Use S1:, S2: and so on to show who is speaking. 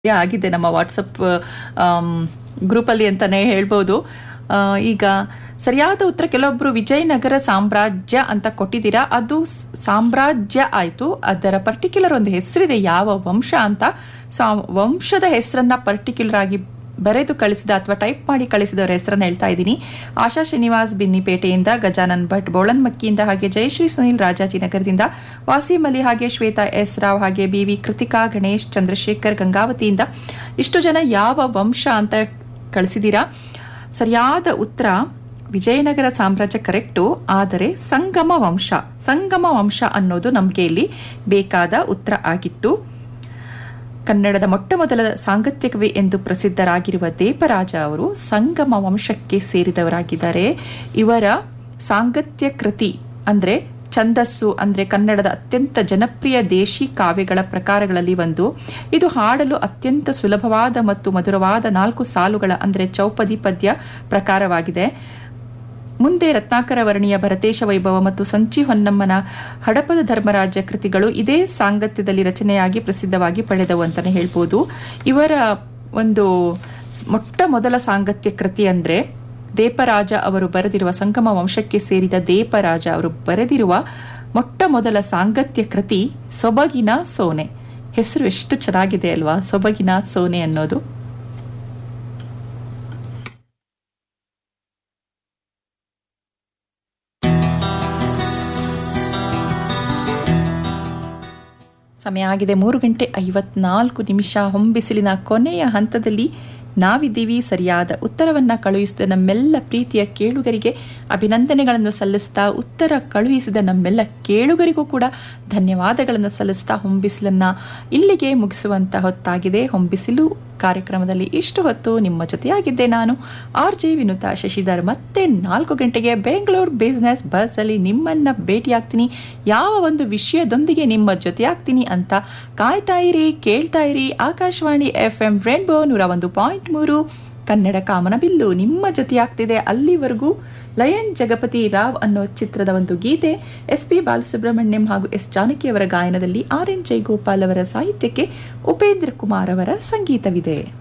S1: ಆಗಿದೆ ನಮ್ಮ ವಾಟ್ಸಪ್ ಗ್ರೂಪಲ್ಲಿ ಅಂತಾನೆ ಹೇಳ್ಬೋದು ಆ, ಈಗ ಸರಿಯಾದ ಉತ್ತರ ಕೆಲವೊಬ್ರು ವಿಜಯನಗರ ಸಾಮ್ರಾಜ್ಯ ಅಂತ ಕೊಟ್ಟಿದ್ದೀರಾ ಅದು ಸ್- ಸಾಮ್ರಾಜ್ಯ ಆಯ್ತು ಅದರ ಪರ್ಟಿಕ್ಯುಲರ್ ಒಂದು ಹೆಸರಿದೆ ಯಾವ ವಂಶ ಅಂತ ಸೊ ಆ ವಂಶದ ಹೆಸರನ್ನ ಪರ್ಟಿಕ್ಯುಲರ್ ಆಗಿ ಬರೆದು ಕಳಿಸಿದ ಅಥವಾ ಟೈಪ್ ಮಾಡಿ ಕಳಿಸಿದವರ ಹೆಸರನ್ನ ಹೇಳ್ತಾ ಇದ್ದೀನಿ ಆಶಾ ಶ್ರೀನಿವಾಸ್ ಬಿನ್ನಿಪೇಟೆಯಿಂದ ಗಜಾನನ್ ಭಟ್ ಬೋಳನ್ಮಕ್ಕಿಯಿಂದ ಹಾಗೆ ಜಯಶ್ರೀ ಸುನಿಲ್ ರಾಜಾಜಿನಗರದಿಂದ ವಾಸಿಂ ಅಲಿ ಹಾಗೆ ಶ್ವೇತಾ ಎಸ್ ರಾವ್ ಹಾಗೆ ಬಿ ವಿ ಕೃತಿಕಾ ಗಣೇಶ್ ಚಂದ್ರಶೇಖರ್ ಗಂಗಾವತಿಯಿಂದ ಇಷ್ಟು ಜನ ಯಾವ ವಂಶ ಅಂತ ಕಳಿಸಿದ್ದೀರಾ ಸರಿಯಾದ ಉತ್ತರ ವಿಜಯನಗರ ಸಾಮ್ರಾಜ್ಯ ಕರೆಕ್ಟು ಆದರೆ ಸಂಗಮ ವಂಶ ಸಂಗಮ ವಂಶ ಅನ್ನೋದು ನಮಗೆ ಇಲ್ಲಿ ಬೇಕಾದ ಉತ್ತರ ಆಗಿತ್ತು ಕನ್ನಡದ ಮೊಟ್ಟ ಮೊದಲ ಸಾಂಗತ್ಯ ಕವಿ ಎಂದು ಪ್ರಸಿದ್ಧರಾಗಿರುವ ದೇಪರಾಜ ಅವರು ಸಂಗಮ ವಂಶಕ್ಕೆ ಸೇರಿದವರಾಗಿದ್ದಾರೆ ಇವರ ಸಾಂಗತ್ಯ ಕೃತಿ ಅಂದ್ರೆ ಛಂದಸ್ಸು ಅಂದ್ರೆ ಕನ್ನಡದ ಅತ್ಯಂತ ಜನಪ್ರಿಯ ದೇಶಿ ಕಾವ್ಯಗಳ ಪ್ರಕಾರಗಳಲ್ಲಿ ಒಂದು ಇದು ಹಾಡಲು ಅತ್ಯಂತ ಸುಲಭವಾದ ಮತ್ತು ಮಧುರವಾದ ನಾಲ್ಕು ಸಾಲುಗಳ ಅಂದ್ರೆ ಚೌಪದಿ ಪದ್ಯ ಪ್ರಕಾರವಾಗಿದೆ ಮುಂದೆ ರತ್ನಾಕರ ವರ್ಣಿಯ ಭರತೇಶ ವೈಭವ ಮತ್ತು ಸಂಚಿ ಹೊನ್ನಮ್ಮನ ಹಡಪದ ಧರ್ಮರಾಜ ಕೃತಿಗಳು ಇದೇ ಸಾಂಗತ್ಯದಲ್ಲಿ ರಚನೆಯಾಗಿ ಪ್ರಸಿದ್ಧವಾಗಿ ಪಡೆದವು ಅಂತಾನೆ ಹೇಳ್ಬೋದು ಇವರ ಒಂದು ಸ್- ಮೊಟ್ಟ ಮೊದಲ ಸಾಂಗತ್ಯ ಕೃತಿ ಅಂದ್ರೆ ದೇಪರಾಜ ಅವರು ಬರೆದಿರುವ ಸಂಗಮ ವಂಶಕ್ಕೆ ಸೇರಿದ ದೇಪರಾಜ ಅವರು ಬರೆದಿರುವ ಮೊಟ್ಟ ಮೊದಲ ಸಾಂಗತ್ಯ ಕೃತಿ ಸೊಬಗಿನ ಸೋನೆ ಹೆಸರು ಎಷ್ಟು ಚೆನ್ನಾಗಿದೆ ಅಲ್ವಾ ಸೊಬಗಿನ ಸೋನೆ ಅನ್ನೋದು ಸಮಯ ಆಗಿದೆ ಮೂರು ಗಂಟೆ ಐವತ್ನಾಲ್ಕು ನಿಮಿಷ ಹೊಂಬಿಸಿಲಿನ ಕೊನೆಯ ಹಂತದಲ್ಲಿ ನಾವಿದ್ದೀವಿ ಸರಿಯಾದ ಉತ್ತರವನ್ನ ಕಳುಹಿಸಿದ ನಮ್ಮೆಲ್ಲ ಪ್ರೀತಿಯ ಕೇಳುಗರಿಗೆ ಅಭಿನಂದನೆಗಳನ್ನು ಸಲ್ಲಿಸ್ತಾ ಉತ್ತರ ಕಳುಹಿಸಿದ ನಮ್ಮೆಲ್ಲ ಕೇಳುಗರಿಗೂ ಕೂಡ ಧನ್ಯವಾದಗಳನ್ನು ಸಲ್ಲಿಸ್ತಾ ಹೊಂಬಿಸಿಲನ್ನ ಇಲ್ಲಿಗೆ ಮುಗಿಸುವಂತ ಹೊತ್ತಾಗಿದೆ ಹೊಂಬಿಸಿಲು ಕಾರ್ಯಕ್ರಮದಲ್ಲಿ ಇಷ್ಟು ಹೊತ್ತು ನಿಮ್ಮ ಜೊತೆಯಾಗಿದ್ದೆ ನಾನು ಆರ್ ಜೆ ವಿನುತಾ ಶಶಿಧರ್ ಮತ್ತೆ ನಾಲ್ಕು ಗಂಟೆಗೆ ಬೆಂಗಳೂರು ಬಿಸ್ನೆಸ್ ಬಸ್ಸಲ್ಲಿ ನಿಮ್ಮನ್ನ ಭೇಟಿಯಾಗ್ತೀನಿ ಯಾವ ಒಂದು ವಿಷಯದೊಂದಿಗೆ ನಿಮ್ಮ ಜೊತೆಯಾಗ್ತೀನಿ ಅಂತ ಕಾಯ್ತಾ ಇರಿ ಕೇಳ್ತಾ ಇರಿ ಆಕಾಶವಾಣಿ ಎಫ್ ಎಂ ರೇನ್ಬೋ ನೂರ ಒಂದು ಪಾಯಿಂಟ್ ಮೂರು ಕನ್ನಡ ಕಾಮನಬಿಲ್ಲು ನಿಮ್ಮ ಜೊತೆಯಾಗ್ತಿದೆ ಅಲ್ಲಿವರೆಗೂ ಲಯನ್ ಜಗಪತಿ ರಾವ್ ಅನ್ನೋ ಚಿತ್ರದ ಒಂದು ಗೀತೆ ಎಸ್ ಪಿ ಬಾಲಸುಬ್ರಹ್ಮಣ್ಯಂ ಹಾಗೂ ಎಸ್ ಜಾನಕಿ ಅವರ ಗಾಯನದಲ್ಲಿ ಆರ್ ಎನ್ ಜೈಗೋಪಾಲ್ ಅವರ ಸಾಹಿತ್ಯಕ್ಕೆ ಉಪೇಂದ್ರ ಕುಮಾರ್ ಅವರ ಸಂಗೀತವಿದೆ